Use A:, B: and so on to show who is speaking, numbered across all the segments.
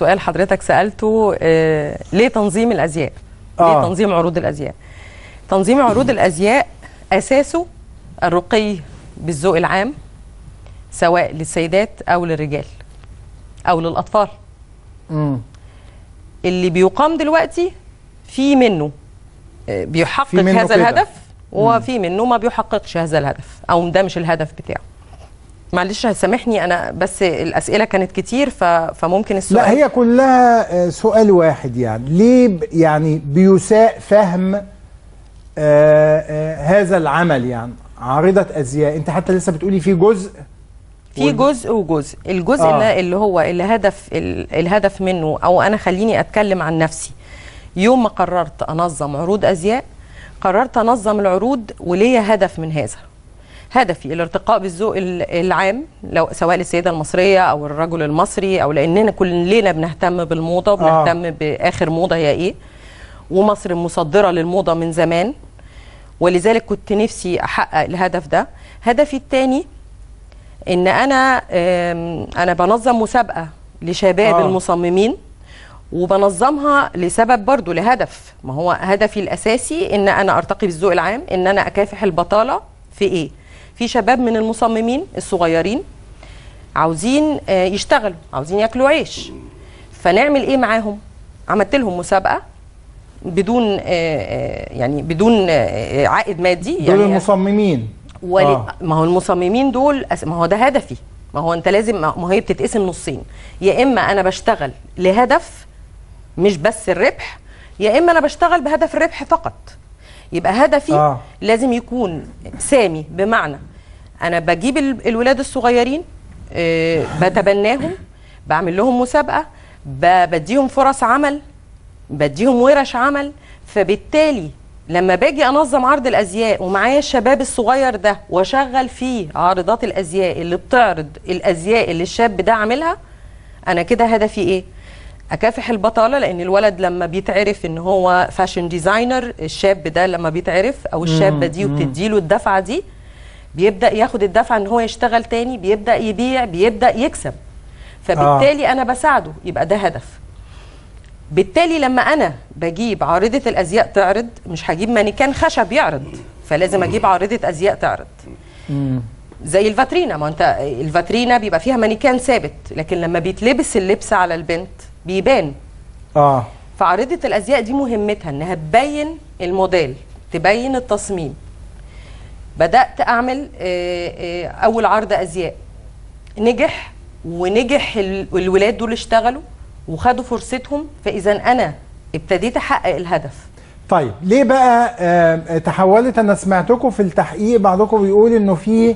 A: سؤال حضرتك سالته آه ليه تنظيم الازياء
B: آه.
A: ليه تنظيم عروض الازياء تنظيم عروض الازياء اساسه الرقي بالذوق العام سواء للسيدات او للرجال او للاطفال
B: امم
A: اللي بيقام دلوقتي في منه آه، بيحقق
B: في منه
A: هذا
B: كده.
A: الهدف وفي منه ما بيحققش هذا الهدف او ده مش الهدف بتاعه معلش سامحني انا بس الاسئله كانت كتير ف... فممكن السؤال
B: لا هي كلها آه، سؤال واحد يعني ليه ب- يعني بيساء فهم آه، آه، هذا العمل يعني عارضة أزياء أنت حتى لسه بتقولي في جزء
A: في جزء وجزء الجزء
B: آه.
A: اللي, اللي هو اللي هدف ال- الهدف منه او انا خليني اتكلم عن نفسي يوم ما قررت انظم عروض ازياء قررت انظم العروض وليا هدف من هذا هدفي الارتقاء بالذوق ال- العام لو سواء للسيده المصريه او الرجل المصري او لاننا كلنا بنهتم بالموضه وبنهتم باخر موضه هي ايه ومصر مصدره للموضه من زمان ولذلك كنت نفسي احقق الهدف ده هدفي الثاني ان انا آم، انا بنظم مسابقه لشباب
B: آه.
A: آه. المصممين وبنظمها لسبب برضو لهدف ما هو هدفي الاساسي ان انا ارتقي بالذوق العام ان انا اكافح البطاله في ايه في شباب من المصممين الصغيرين عاوزين آه، يشتغلوا عاوزين ياكلوا عيش فنعمل ايه معاهم عملت لهم مسابقه بدون آه، آه، يعني بدون آه، عائد مادي
B: دول
A: يعني
B: المصممين
A: ولي...
B: آه.
A: آه. ما هو المصممين دول أس... ما هو ده هدفي ما هو انت لازم ما هو هي بتتقسم نصين يا اما انا بشتغل لهدف مش بس الربح يا اما انا بشتغل بهدف الربح فقط يبقى هدفي
B: آه.
A: آه. لازم يكون سامي بمعنى انا بجيب ال- الولاد الصغيرين آه بتبناهم بعمل لهم مسابقه ب- بديهم فرص عمل بديهم ورش عمل فبالتالي لما باجي انظم عرض الازياء ومعايا الشباب الصغير ده واشغل فيه عارضات الازياء اللي بتعرض الازياء اللي الشاب ده عاملها انا كده هدفي ايه اكافح البطاله لان الولد لما بيتعرف ان هو فاشن ديزاينر الشاب ده لما بيتعرف او الشابه دي وبتديله الدفعه دي بيبدا ياخد الدفعه ان هو يشتغل تاني بيبدا يبيع بيبدا يكسب فبالتالي انا بساعده يبقى ده هدف بالتالي لما انا بجيب عارضه الازياء تعرض مش هجيب مانيكان خشب يعرض فلازم اجيب عارضه ازياء تعرض زي الفاترينا ما انت الفاترينا بيبقى فيها مانيكان ثابت لكن لما بيتلبس اللبس على البنت بيبان
B: اه
A: فعارضه الازياء دي مهمتها انها تبين الموديل تبين التصميم بدات اعمل آه، آه، اول عرض ازياء نجح ونجح ال- الولاد دول اشتغلوا وخدوا فرصتهم فاذا انا ابتديت احقق الهدف
B: طيب ليه بقى آه تحولت انا سمعتكم في التحقيق بعضكم بيقول انه في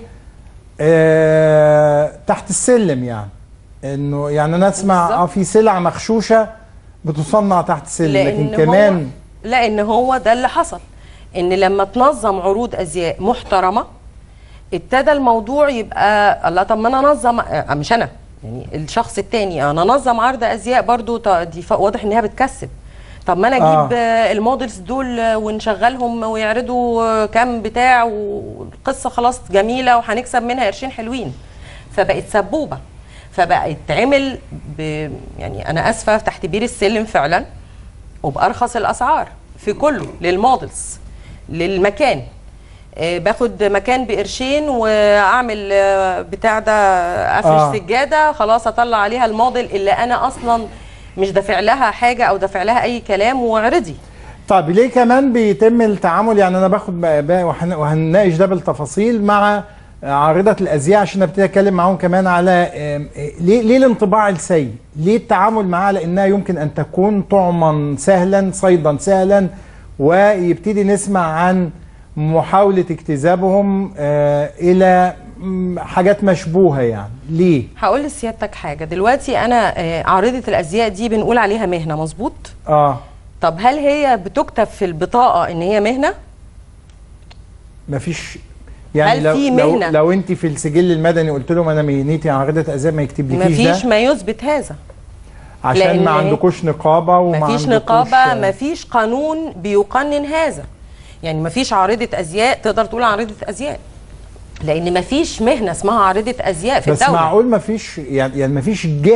B: آه تحت السلم يعني انه يعني انا اسمع
A: بالظبط.
B: اه في سلع مغشوشه بتصنع تحت السلم لكن
A: هو
B: كمان
A: لان هو ده اللي حصل ان لما تنظم عروض ازياء محترمه ابتدى الموضوع يبقى الله طب ما انا انظم آه، مش انا يعني الشخص التاني انا انظم عرض ازياء برضو ط- دي ف- واضح انها بتكسب طب ما انا اجيب
B: آه.
A: آه. المودلز دول آه، ونشغلهم ويعرضوا آه، كام بتاع والقصه خلاص جميله وهنكسب منها قرشين حلوين فبقت سبوبه فبقت تعمل ب يعني انا اسفه تحت بير السلم فعلا وبارخص الاسعار في كله للمودلز للمكان آه، باخد مكان بقرشين واعمل آه، بتاع ده افرش
B: آه.
A: آه. سجاده خلاص اطلع عليها الموديل اللي انا اصلا مش دافع لها حاجه او دافع لها اي كلام واعرضي
B: طب ليه كمان بيتم التعامل يعني انا باخد بقى بقى وهن- وهنناقش ده بالتفاصيل مع عارضة الازياء عشان ابتدي اتكلم معاهم كمان على آم، آه، ليه ليه الانطباع السيء؟ ليه التعامل معاها لانها يمكن ان تكون طعما سهلا صيدا سهلا ويبتدي نسمع عن محاولة اجتذابهم آه، الى مم، حاجات مشبوهة يعني ليه؟
A: هقول لسيادتك حاجه دلوقتي انا آه، عارضه الازياء دي بنقول عليها مهنه مظبوط
B: اه
A: طب هل هي بتكتب في البطاقه ان هي مهنه
B: مفيش يعني
A: هل
B: لو
A: في
B: لو,
A: مهنة؟
B: لو انت في السجل المدني قلت لهم انا مهنتي عارضة ازياء ما يكتبلكيش ده
A: مفيش ما يثبت هذا
B: عشان ما
A: لأن
B: عندكوش نقابه وما
A: مفيش
B: عندكوش-
A: نقابه مفيش قانون بيقنن هذا يعني مفيش عارضه ازياء تقدر تقول عارضه ازياء لان مفيش مهنه اسمها عارضه ازياء في
B: بس
A: الدوله
B: معقول مفيش يعني يعني مفيش جهه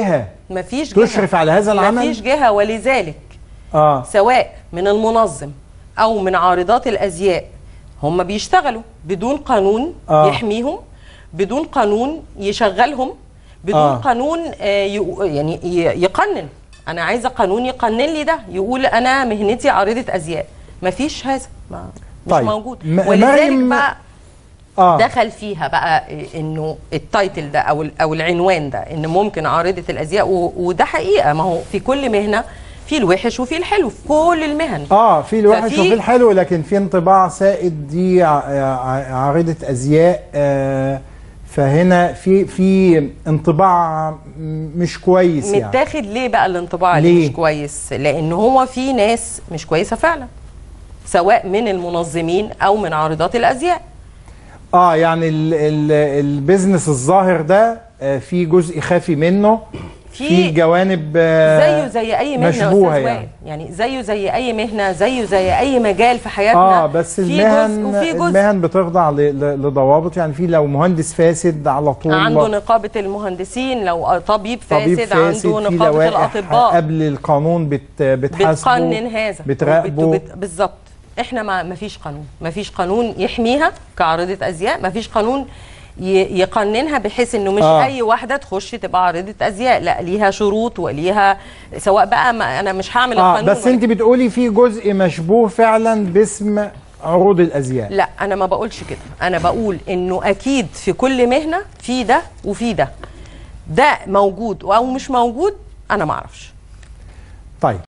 A: مفيش جهه
B: تشرف على هذا العمل
A: مفيش جهه ولذلك
B: اه
A: سواء من المنظم او من عارضات الازياء هم بيشتغلوا بدون قانون
B: آه.
A: يحميهم بدون قانون يشغلهم بدون
B: آه.
A: آه. قانون آه، يق- يعني ي- يقنن انا عايزه قانون يقنن لي ده يقول انا مهنتي عارضه ازياء مفيش هذا ما مش
B: طيب.
A: موجود
B: م-
A: ولذلك
B: مريم-
A: بقى
B: اه
A: دخل فيها بقى انه التايتل ده او ال- او العنوان ده ان ممكن عارضه الازياء و- وده حقيقه ما هو في كل مهنه في الوحش وفي الحلو في كل المهن
B: اه في الوحش
A: ففي-
B: وفي الحلو لكن في انطباع سائد دي ع- ع- عارضة ازياء آه فهنا في في انطباع م- مش كويس يعني
A: متاخد ليه بقى الانطباع اللي
B: ليه؟
A: مش كويس لان هو في ناس مش كويسه فعلا سواء من المنظمين او من عارضات الازياء
B: اه يعني ال ال البيزنس الظاهر ده آه في جزء خافي منه
A: في-
B: في جوانب آه
A: زيه زي اي مهنه يا
B: مشبوهة
A: أستاذ
B: يعني.
A: وائل. يعني زيه زي اي مهنه زيه زي اي مجال في حياتنا
B: اه بس
A: في
B: المهن
A: جزء وفي جزء
B: المهن بتخضع ل- ل- لضوابط يعني في لو مهندس فاسد على طول
A: عنده نقابه المهندسين لو طبيب فاسد,
B: طبيب فاسد
A: عنده
B: في
A: نقابه
B: لوائح
A: الاطباء
B: قبل القانون بت بتحاسبه
A: بتقنن هذا
B: بتراقبه
A: وبت- بت- بالظبط احنا ما ما فيش قانون ما فيش قانون يحميها كعارضه ازياء ما فيش قانون ي- يقننها بحيث انه مش
B: آه.
A: آه. اي واحده تخش تبقى عارضه ازياء لا ليها شروط وليها سواء بقى ما انا مش هعمل
B: اه
A: القانون
B: بس انت بتقولي في جزء مشبوه فعلا باسم عروض الازياء
A: لا انا ما بقولش كده انا بقول انه اكيد في كل مهنه في ده وفي ده ده موجود او مش موجود انا ما اعرفش
B: طيب